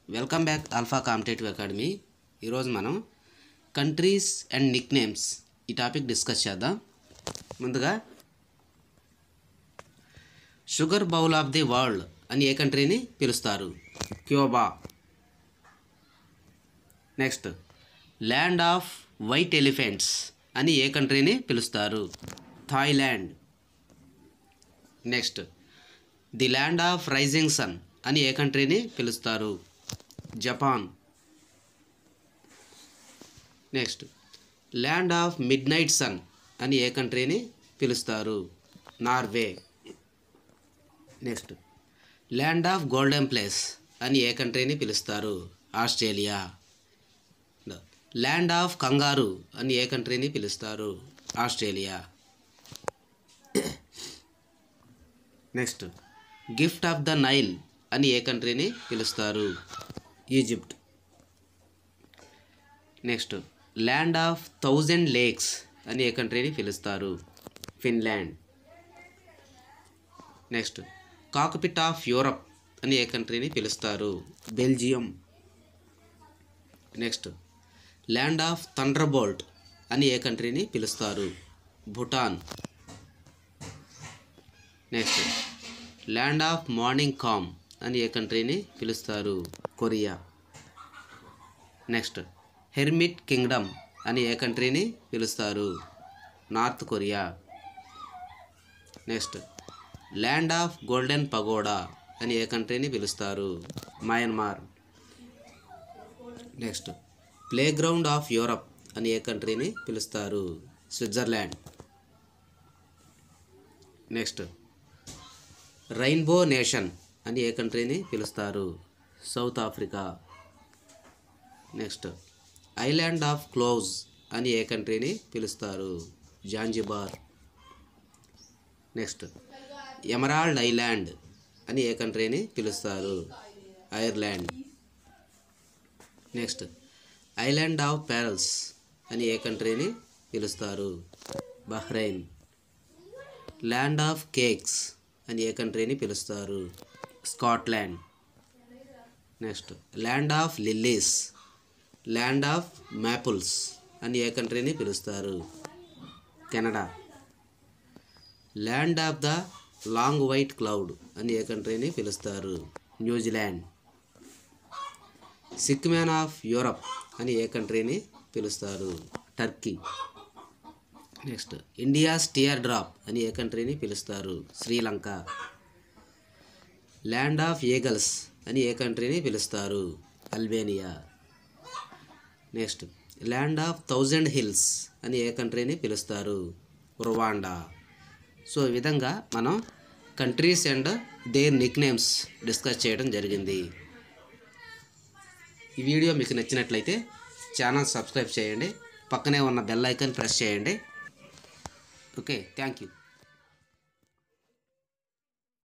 welcome back alpha competitive academy ఈరోజు మనం countries and nick names ఈ టాపిక్ డిస్కస్ చేద్దాం ముందుగా sugar bowl of the world అని ఏ కంట్రీని పిలుస్తారు Cuba next land of white elephants అని ఏ కంట్రీని పిలుస్తారు Thailand next the land of rising sun అని ఏ కంట్రీని పిలుస్తారు Japan next land of midnight sun అని ఏ కంట్రీని పిలుస్తారు Norway next land of golden fleece అని ఏ కంట్రీని పిలుస్తారు ఆస్ట్రేలియా ల్యాండ్ ఆఫ్ కంగారు అని ఏ కంట్రీని పిలుస్తారు Australia next gift of the Nile అని ఏ కంట్రీని పిలుస్తారు Egypt next land of thousand lakes అని ఏ కంట్రీని పిలుస్తారు Finland next cockpit of Europe అని ఏ కంట్రీని పిలుస్తారు Belgium next land of thunderbolt అని ఏ కంట్రీని పిలుస్తారు Bhutan next land of morning calm అని ఏ కంట్రీని పిలుస్తారు కొరియా నెక్స్ట్ హెర్మిట్ కింగ్డమ్ అని ఏ కంట్రీని పిలుస్తారు north Korea next land of golden pagoda అని ఏ కంట్రీని పిలుస్తారు Myanmar next playground of Europe అని ఏ కంట్రీని పిలుస్తారు స్విట్జర్లాండ్ నెక్స్ట్ రైన్బో నేషన్ అని ఏ కంట్రీని పిలుస్తారు south Africa next island of cloves అని ఏ కంట్రీని పిలుస్తారు జాంజిబార్ నెక్స్ట్ ఎమరాల్డ్ ఐలాండ్ అని ఏ కంట్రీని పిలుస్తారు Ireland next island of pearls అని ఏ కంట్రీని పిలుస్తారు బహ్రెయిన్ ల్యాండ్ ఆఫ్ కేక్స్ అని ఏ కంట్రీని పిలుస్తారు Scotland next land of lilies land of maples అని ఏ కంట్రీని పిలుస్తారు Canada land of the long white cloud అని ఏ కంట్రీని పిలుస్తారు New Zealand sick man of Europe అని ఏ కంట్రీని పిలుస్తారు Turkey next India teardrop అని ఏ కంట్రీని పిలుస్తారు శ్రీలంక ల్యాండ్ ఆఫ్ ఏగల్స్ అని ఏ కంట్రీని పిలుస్తారు Albania next land of thousand hills అని ఏ కంట్రీని పిలుస్తారు రువాండా సో ఈ విధంగా మనం countries and their nicknames discuss చేయడం జరిగింది ఈ వీడియో మీకు నచ్చినట్లయితే ఛానల్ సబ్స్క్రైబ్ చేయండి పక్కనే ఉన్న బెల్ ఐకాన్ ప్రెస్ చేయండి ఓకే థ్యాంక్ యూ